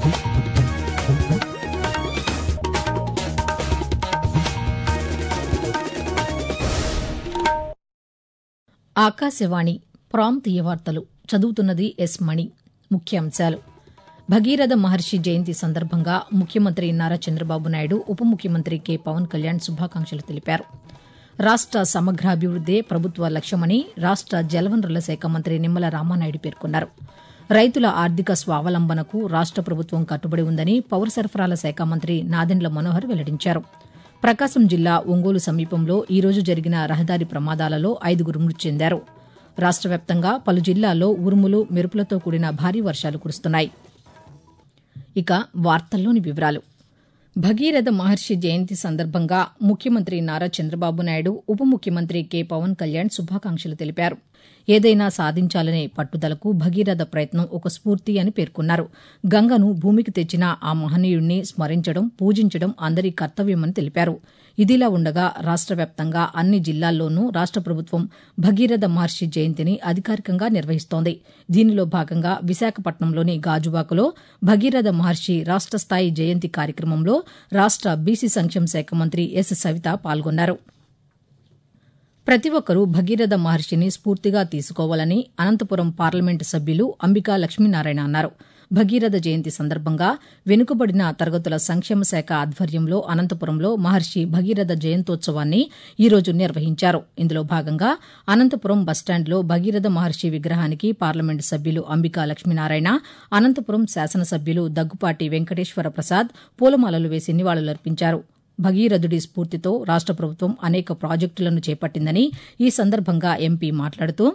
ఆకాశవాణి ప్రాంతీయ వార్తలు చదువుతున్నది ఎస్ మణి ముఖ్యాంశాలు భగీరథ మహర్షి జయంతి సందర్భంగా ముఖ్యమంత్రి నారా చంద్రబాబు నాయుడు ఉప ముఖ్యమంత్రి కె పవన్ కళ్యాణ్ శుభాకాంక్షలు తెలిపారు రాష్ట సమగ్రాభివృద్దే ప్రభుత్వ లక్ష్యమని రాష్ట జలవనరుల శాఖ మంత్రి నిమ్మల రామానాయుడు పేర్కొన్నారు రైతుల ఆర్థిక స్వావలంబనకు రాష్ట ప్రభుత్వం కట్టుబడి ఉందని పౌర సరఫరాల శాఖ మంత్రి నాదెండ్ల మనోహర్ వెల్లడించారు ప్రకాశం జిల్లా ఒంగోలు సమీపంలో ఈ రోజు జరిగిన రహదారి ప్రమాదాలలో ఐదుగురు మృతి చెందారు రాష్ట వ్యాప్తంగా పలు జిల్లాల్లో ఉరుములు మెరుపులతో కూడిన భారీ వర్షాలు కురుస్తున్నాయి ఇక వార్తల్లోని వివరాలు భగీరథ మహర్షి జయంతి సందర్భంగా ముఖ్యమంత్రి నారా చంద్రబాబు నాయుడు ఉప ముఖ్యమంత్రి కె పవన్ కళ్యాణ్ శుభాకాంక్షలు తెలిపారు ఏదైనా సాధించాలనే పట్టుదలకు భగీరథ ప్రయత్నం ఒక స్ఫూర్తి అని పేర్కొన్నారు గంగను భూమికి తెచ్చిన ఆ మహనీయుడిని స్మరించడం పూజించడం అందరి కర్తవ్యమని తెలిపారు ఇదిలా ఉండగా రాష్ట వ్యాప్తంగా అన్ని జిల్లాల్లోనూ రాష్ట ప్రభుత్వం భగీరథ మహర్షి జయంతిని అధికారికంగా నిర్వహిస్తోంది దీనిలో భాగంగా విశాఖపట్నంలోని గాజువాకలో భగీరథ మహర్షి రాష్ట స్థాయి జయంతి కార్యక్రమంలో రాష్ట బీసీ సంక్షేమ శాఖ మంత్రి ఎస్ సవిత పాల్గొన్నారు ప్రతి ఒక్కరూ భగీరథ మహర్షిని స్ఫూర్తిగా తీసుకోవాలని అనంతపురం పార్లమెంటు సభ్యులు అంబికా లక్ష్మీనారాయణ అన్నారు భగీరథ జయంతి సందర్భంగా వెనుకబడిన తరగతుల సంక్షేమ శాఖ ఆధ్వర్యంలో అనంతపురంలో మహర్షి భగీరథ జయంతోత్సవాన్ని ఈ రోజు నిర్వహించారు ఇందులో భాగంగా అనంతపురం బస్టాండ్లో భగీరథ మహర్షి విగ్రహానికి పార్లమెంటు సభ్యులు అంబికా లక్ష్మీనారాయణ అనంతపురం శాసనసభ్యులు దగ్గుపాటి వెంకటేశ్వర ప్రసాద్ పూలమాలలు వేసి నివాళులర్పించారు భగీరథుడి స్ఫూర్తితో రాష్ట ప్రభుత్వం అనేక ప్రాజెక్టులను చేపట్టిందని ఈ సందర్భంగా ఎంపీ మాట్లాడుతూ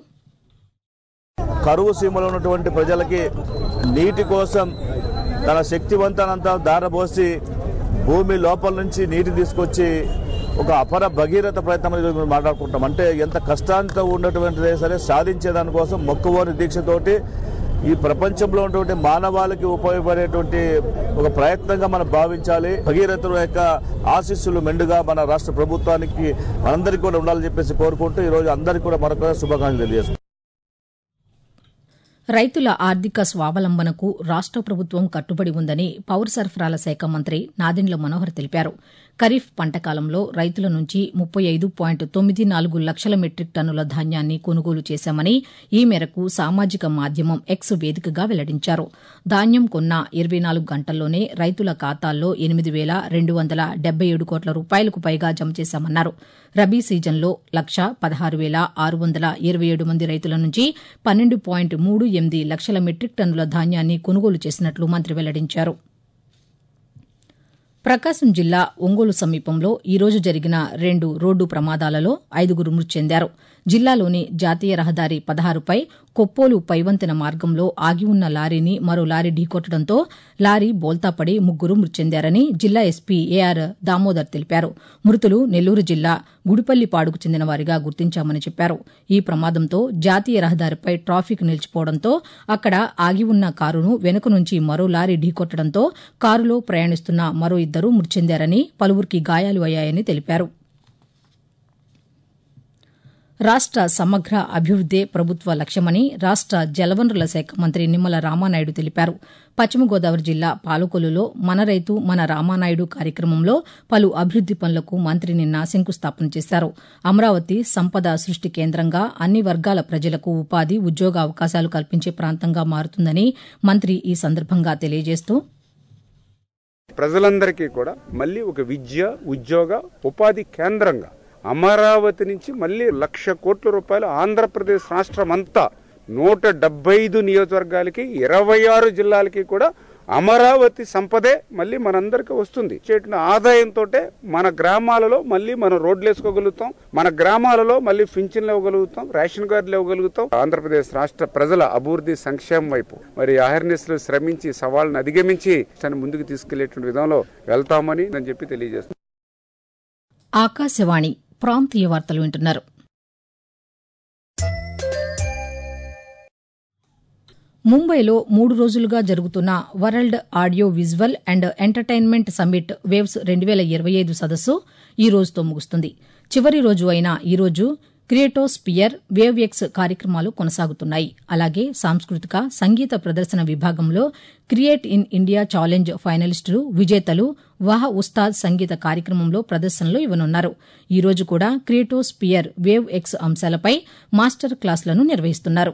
కరువు సీమలో ఉన్నటువంటి ప్రజలకి నీటి కోసం తన శక్తివంతానంతా దారబోసి భూమి లోపల నుంచి నీటి తీసుకొచ్చి ఒక అపర భగీరథ ప్రయత్నం అనేది మేము మాట్లాడుకుంటాం అంటే ఎంత కష్టాంతో ఉన్నటువంటిదే సరే సాధించే దానికోసం మొక్కువోని దీక్షతోటి ఈ ప్రపంచంలో ఉన్నటువంటి మానవాళికి ఉపయోగపడేటువంటి ఒక ప్రయత్నంగా మనం భావించాలి భగీరథుల యొక్క ఆశీస్సులు మెండుగా మన రాష్ట్ర ప్రభుత్వానికి మనందరికీ కూడా ఉండాలని చెప్పేసి కోరుకుంటూ ఈ రోజు అందరికీ కూడా మరొక శుభాకాంక్షలు తెలియజేస్తున్నాం రైతుల ఆర్థిక స్వావలంబనకు రాష్ట ప్రభుత్వం కట్టుబడి ఉందని పౌర సరఫరాల శాఖ మంత్రి నాదెండ్ల మనోహర్ తెలిపారు ఖరీఫ్ పంట కాలంలో రైతుల నుంచి ముప్పై ఐదు పాయింట్ తొమ్మిది నాలుగు లక్షల మెట్రిక్ టన్నుల ధాన్యాన్ని కొనుగోలు చేశామని ఈ మేరకు సామాజిక మాధ్యమం ఎక్స్ వేదికగా వెల్లడించారు ధాన్యం కొన్న ఇరవై నాలుగు గంటల్లోనే రైతుల ఖాతాల్లో ఎనిమిది వేల రెండు వందల డెబ్బై ఏడు కోట్ల రూపాయలకు పైగా జమ చేశామన్నారు రబీ సీజన్లో లక్ష పదహారు వేల ఆరు వందల ఇరవై ఏడు మంది రైతుల నుంచి పన్నెండు పాయింట్ మూడు ఎనిమిది లక్షల మెట్రిక్ టన్నుల ధాన్యాన్ని కొనుగోలు చేసినట్లు మంత్రి వెల్లడించారు ప్రకాశం జిల్లా ఒంగోలు సమీపంలో ఈ రోజు జరిగిన రెండు రోడ్డు ప్రమాదాలలో ఐదుగురు మృతి చెందారు జిల్లాలోని జాతీయ రహదారి పదహారుపై కొప్పోలు పైవంతెన మార్గంలో ఆగి ఉన్న లారీని మరో లారీ ఢీకొట్టడంతో లారీ బోల్తాపడి ముగ్గురు మృతి చెందారని జిల్లా ఎస్పీ ఏఆర్ దామోదర్ తెలిపారు మృతులు నెల్లూరు జిల్లా గుడిపల్లిపాడుకు చెందిన వారిగా గుర్తించామని చెప్పారు ఈ ప్రమాదంతో జాతీయ రహదారిపై ట్రాఫిక్ నిలిచిపోవడంతో అక్కడ ఆగి ఉన్న కారును వెనుక నుంచి మరో లారీ ఢీకొట్టడంతో కారులో ప్రయాణిస్తున్న మరో ఇద్దరు మృతి చెందారని పలువురికి గాయాలు అయ్యాయని తెలిపారు రాష్ట సమగ్ర అభివృద్దే ప్రభుత్వ లక్ష్యమని రాష్ట జలవనరుల శాఖ మంత్రి నిమ్మల రామానాయుడు తెలిపారు పశ్చిమ గోదావరి జిల్లా పాలకొల్లులో మన రైతు మన రామానాయుడు కార్యక్రమంలో పలు అభివృద్ది పనులకు మంత్రి నిన్న శంకుస్థాపన చేశారు అమరావతి సంపద సృష్టి కేంద్రంగా అన్ని వర్గాల ప్రజలకు ఉపాధి ఉద్యోగ అవకాశాలు కల్పించే ప్రాంతంగా మారుతుందని మంత్రి ఈ సందర్భంగా తెలియజేస్తూ ప్రజలందరికీ కూడా మళ్ళీ ఒక విద్య ఉద్యోగ ఉపాధి కేంద్రంగా అమరావతి నుంచి మళ్ళీ లక్ష కోట్ల రూపాయలు ఆంధ్రప్రదేశ్ రాష్ట్రం అంతా నూట డెబ్బై ఐదు నియోజకవర్గాలకి ఇరవై ఆరు జిల్లాలకి కూడా అమరావతి సంపదే మళ్ళీ మనందరికీ వస్తుంది చేటిన ఆదాయంతో మన గ్రామాలలో మళ్ళీ మనం రోడ్లు వేసుకోగలుగుతాం మన గ్రామాలలో మళ్ళీ పింఛన్లు ఇవ్వగలుగుతాం రేషన్ కార్డులు ఇవ్వగలుగుతాం ఆంధ్రప్రదేశ్ రాష్ట్ర ప్రజల అభివృద్ధి సంక్షేమం వైపు మరి అహర్నిస్లు శ్రమించి సవాళ్ళను అధిగమించి తను ముందుకు తీసుకెళ్లేటువంటి విధంలో వెళ్తామని నేను చెప్పి తెలియజేస్తున్నాను ఆకాశవాణి ప్రాంతీయ వార్తలు వింటున్నారు ముంబైలో మూడు రోజులుగా జరుగుతున్న world audio visual and entertainment summit waves రెండు వేల ఇరవై ఐదు సదస్సు ఈ రోజుతో ముగుస్తుంది చివరి రోజు అయిన ఈ రోజు క్రియేటోస్పియర్ వేవ్ ఎక్స్ కార్యక్రమాలు కొనసాగుతున్నాయి అలాగే సాంస్కృతిక సంగీత ప్రదర్శన విభాగంలో క్రియేట్ ఇన్ ఇండియా ఛాలెంజ్ ఫైనలిస్టులు విజేతలు వాహ ఉస్తాద్ సంగీత కార్యక్రమంలో ప్రదర్శనలు ఇవ్వనున్నారు ఈ రోజు కూడా క్రియేటోస్పియర్ వేవ్ ఎక్స్ అంశాలపై మాస్టర్ క్లాసులను నిర్వహిస్తున్నారు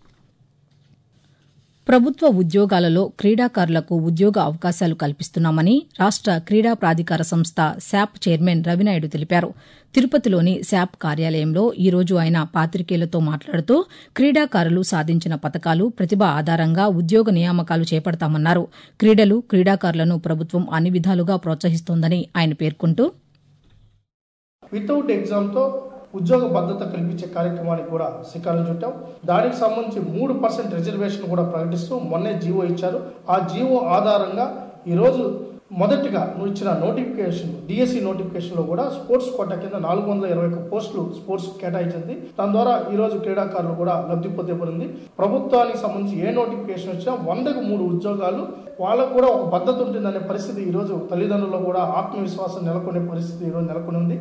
ప్రభుత్వ ఉద్యోగాలలో క్రీడాకారులకు ఉద్యోగ అవకాశాలు కల్పిస్తున్నామని రాష్ట క్రీడా ప్రాధికార సంస్థ శాప్ చైర్మన్ రవినాయుడు తెలిపారు తిరుపతిలోని శాప్ కార్యాలయంలో ఈ రోజు ఆయన పాతికేయులతో మాట్లాడుతూ క్రీడాకారులు సాధించిన పథకాలు ప్రతిభ ఆధారంగా ఉద్యోగ నియామకాలు చేపడతామన్నారు క్రీడలు క్రీడాకారులను ప్రభుత్వం అన్ని విధాలుగా ప్రోత్సహిస్తోందని ఆయన పేర్కొంటూ వితౌట్ ఎగ్జామ్తో ఉద్యోగ భద్రత కల్పించే కార్యక్రమానికి కూడా శ్రీకారం చుట్టాం దానికి సంబంధించి మూడు పర్సెంట్ రిజర్వేషన్ కూడా ప్రకటిస్తూ మొన్నే జీవో ఇచ్చారు ఆ జీవో ఆధారంగా ఈరోజు మొదటిగా నువ్వు ఇచ్చిన నోటిఫికేషన్ డిఎస్సి నోటిఫికేషన్లో కూడా స్పోర్ట్స్ కోటా కింద నాలుగు వందల ఇరవై ఒక్క పోస్టులు స్పోర్ట్స్ కేటాయించింది దాని ద్వారా ఈ రోజు క్రీడాకారులు కూడా లబ్ధి పొందబడింది ప్రభుత్వానికి సంబంధించి ఏ నోటిఫికేషన్ వచ్చినా వందకు మూడు ఉద్యోగాలు వాళ్ళకు కూడా ఒక భద్రత ఉంటుందనే పరిస్థితి ఈరోజు తల్లిదండ్రుల్లో కూడా ఆత్మవిశ్వాసం నెలకొనే పరిస్థితి ఈరోజు నెలకొని ఉంది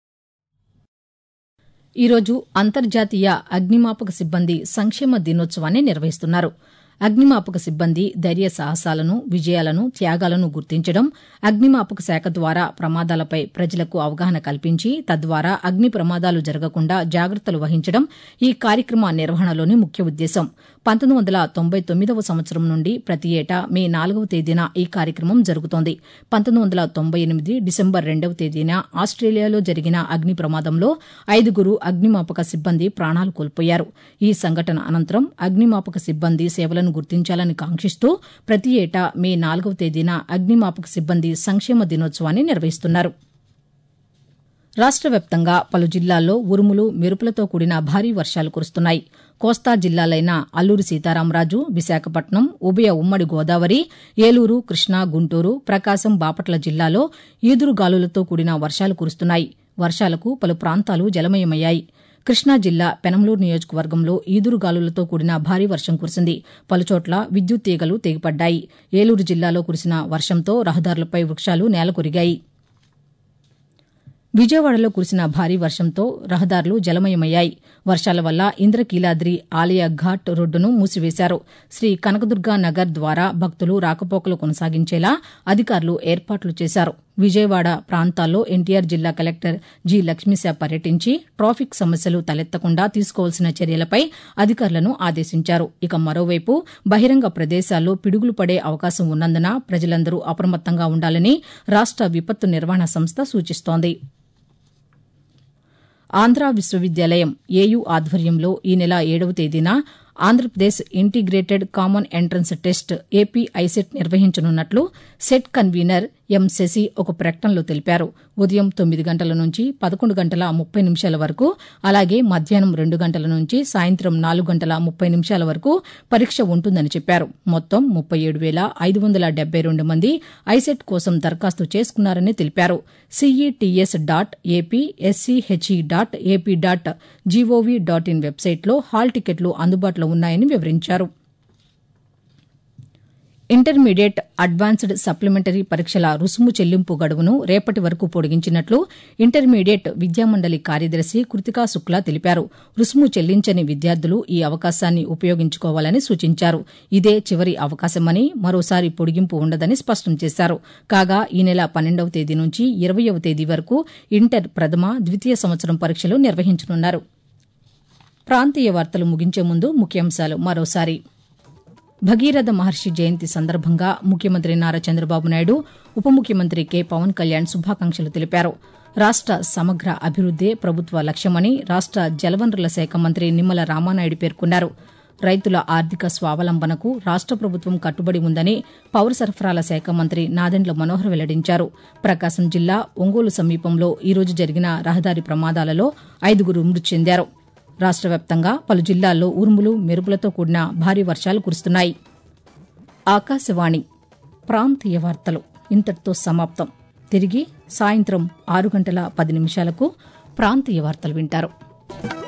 ఈరోజు అంతర్జాతీయ అగ్నిమాపక సిబ్బంది సంక్షేమ దినోత్సవాన్ని నిర్వహిస్తున్నారు అగ్నిమాపక సిబ్బంది ధైర్య సాహసాలను విజయాలను త్యాగాలను గుర్తించడం అగ్నిమాపక శాఖ ద్వారా ప్రమాదాలపై ప్రజలకు అవగాహన కల్పించి తద్వారా అగ్ని ప్రమాదాలు జరగకుండా జాగ్రత్తలు వహించడం ఈ కార్యక్రమ నిర్వహణలోని ముఖ్య ఉద్దేశం పంతొమ్మిది వందల తొంభై తొమ్మిదవ సంవత్సరం నుండి ప్రతి ఏటా మే నాలుగవ తేదీన ఈ కార్యక్రమం జరుగుతోంది పంతొమ్మిది వందల తొంభై ఎనిమిది డిసెంబర్ రెండవ తేదీన ఆస్ట్రేలియాలో జరిగిన అగ్ని ప్రమాదంలో ఐదుగురు అగ్నిమాపక సిబ్బంది ప్రాణాలు కోల్పోయారు ఈ సంఘటన అనంతరం అగ్నిమాపక సిబ్బంది సేవలను గుర్తించాలని కాంక్షిస్తూ ప్రతి ఏటా మే నాలుగవ తేదీన అగ్నిమాపక సిబ్బంది సంక్షేమ దినోత్సవాన్ని నిర్వహిస్తున్నారు రాష్ట వ్యాప్తంగా పలు జిల్లాల్లో ఉరుములు మెరుపులతో కూడిన భారీ వర్షాలు కురుస్తున్నాయి కోస్తా జిల్లాలైన అల్లూరి సీతారామరాజు విశాఖపట్నం ఉభయ ఉమ్మడి గోదావరి ఏలూరు కృష్ణా గుంటూరు ప్రకాశం బాపట్ల జిల్లాలో ఈదురుగాలులతో కూడిన వర్షాలు కురుస్తున్నాయి వర్షాలకు పలు ప్రాంతాలు జలమయమయ్యాయి కృష్ణా జిల్లా పెనంలూరు నియోజకవర్గంలో ఈదురుగాలులతో కూడిన భారీ వర్షం కురిసింది పలుచోట్ల విద్యుత్ తీగలు తెగిపడ్డాయి ఏలూరు జిల్లాలో కురిసిన వర్షంతో రహదారులపై వృక్షాలు నేలకొరిగాయి విజయవాడలో కురిసిన భారీ వర్షంతో రహదారులు జలమయమయ్యాయి వర్షాల వల్ల ఇంద్రకీలాద్రి ఆలయ ఘాట్ రోడ్డును మూసివేశారు శ్రీ కనకదుర్గా నగర్ ద్వారా భక్తులు రాకపోకలు కొనసాగించేలా అధికారులు ఏర్పాట్లు చేశారు విజయవాడ ప్రాంతాల్లో ఎన్టీఆర్ జిల్లా కలెక్టర్ జి లక్ష్మీశా పర్యటించి ట్రాఫిక్ సమస్యలు తలెత్తకుండా తీసుకోవాల్సిన చర్యలపై అధికారులను ఆదేశించారు ఇక మరోవైపు బహిరంగ ప్రదేశాల్లో పిడుగులు పడే అవకాశం ఉన్నందున ప్రజలందరూ అప్రమత్తంగా ఉండాలని రాష్ట విపత్తు నిర్వహణ సంస్థ సూచిస్తోంది ఆంధ్రా విశ్వవిద్యాలయం ఏయూ ఆధ్వర్యంలో ఈ నెల ఏడవ తేదీన Andhra Pradesh integrated common entrance test AP ICET నిర్వహించనున్నట్లు సెట్ కన్వీనర్ ఎం శశి ఒక ప్రకటనలో తెలిపారు ఉదయం తొమ్మిది గంటల నుంచి పదకొండు గంటల ముప్పై నిమిషాల వరకు అలాగే మధ్యాహ్నం రెండు గంటల నుంచి సాయంత్రం నాలుగు గంటల ముప్పై నిమిషాల వరకు పరీక్ష ఉంటుందని చెప్పారు మొత్తం ముప్పై ఏడు వేల ఐదు వందల డెబ్బై రెండు మంది ఐసెట్ కోసం దరఖాస్తు చేసుకున్నారని తెలిపారు CETS dot AP SCHE dot AP dot GOV dot in వెబ్సైట్లో హాల్ టికెట్లు అందుబాటులో ఉన్నాయని వివరించారు ఇంటర్మీడియట్ అడ్వాన్స్డ్ సప్లిమెంటరీ పరీక్షల రుసుము చెల్లింపు గడువును రేపటి వరకు పొడిగించినట్లు ఇంటర్మీడియట్ విద్యామండలి కార్యదర్శి కృతికా శుక్లా తెలిపారు రుసుము చెల్లించని విద్యార్థులు ఈ అవకాశాన్ని ఉపయోగించుకోవాలని సూచించారు ఇదే చివరి అవకాశమని మరోసారి పొడిగింపు ఉండదని స్పష్టం చేశారు కాగా ఈ నెల పన్నెండవ తేదీ నుంచి ఇరవయవ తేదీ వరకు ఇంటర్ ప్రథమ ద్వితీయ సంవత్సరం పరీక్షలు నిర్వహించనున్నారు ప్రాంతీయ వార్తలు ముగించే ముందు ముఖ్యాంశాలు మరోసారి భగీరథ మహర్షి జయంతి సందర్భంగా ముఖ్యమంత్రి నారా చంద్రబాబు నాయుడు ఉప ముఖ్యమంత్రి కె పవన్ కళ్యాణ్ శుభాకాంక్షలు తెలిపారు రాష్ట సమగ్ర అభివృద్దే ప్రభుత్వ లక్ష్యమని రాష్ట జలవనరుల శాఖ మంత్రి నిమ్మల రామానాయుడు పేర్కొన్నారు రైతుల ఆర్థిక స్వావలంబనకు రాష్ట ప్రభుత్వం కట్టుబడి ఉందని పౌర సరఫరాల శాఖ మంత్రి నాదెండ్ల మనోహర్ వెల్లడించారు ప్రకాశం జిల్లా ఒంగోలు సమీపంలో ఈరోజు జరిగిన రహదారి ప్రమాదాలలో ఐదుగురు మృతి చెందారు రాష్ట వ్యాప్తంగా పలు జిల్లాల్లో ఉరుములు మెరుపులతో కూడిన భారీ వర్షాలు కురుస్తున్నాయి ఆకాశవాణి ప్రాంతీయ వార్తలు ఇంతటితో సమాప్తం తిరిగి సాయంత్రం ఆరు గంటల పది నిమిషాలకు ప్రాంతీయ వార్తలు వింటారు